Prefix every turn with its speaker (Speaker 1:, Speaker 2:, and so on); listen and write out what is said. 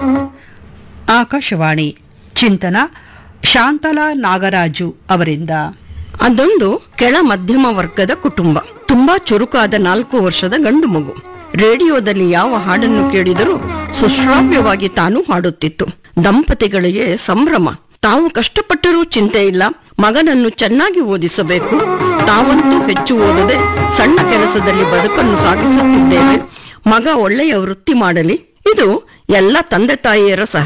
Speaker 1: ಆಕಾಶವಾಣಿ ಚಿಂತನ ಶಾಂತಲಾ ನಾಗರಾಜು ಅವರಿಂದ
Speaker 2: ಅದೊಂದು ಕೆಳ ಮಧ್ಯಮ ವರ್ಗದ ಕುಟುಂಬ ತುಂಬಾ ಚುರುಕಾದ ನಾಲ್ಕು ವರ್ಷದ ಗಂಡು ಮಗು ರೇಡಿಯೋದಲ್ಲಿ ಯಾವ ಹಾಡನ್ನು ಕೇಳಿದರೂ ಸುಶ್ರಾವ್ಯವಾಗಿ ತಾನು ಹಾಡುತ್ತಿತ್ತು ದಂಪತಿಗಳಿಗೆ ಸಂಭ್ರಮ ತಾವು ಕಷ್ಟಪಟ್ಟರೂ ಚಿಂತೆ ಇಲ್ಲ ಮಗನನ್ನು ಚೆನ್ನಾಗಿ ಓದಿಸಬೇಕು ತಾವಂತೂ ಹೆಚ್ಚು ಓದದೆ ಸಣ್ಣ ಕೆಲಸದಲ್ಲಿ ಬದುಕನ್ನು ಸಾಗಿಸುತ್ತಿದ್ದೇವೆ ಮಗ ಒಳ್ಳೆಯ ವೃತ್ತಿ ಮಾಡಲಿ ಇದು ಎಲ್ಲ ತಂದೆ ತಾಯಿಯರ ಸಹ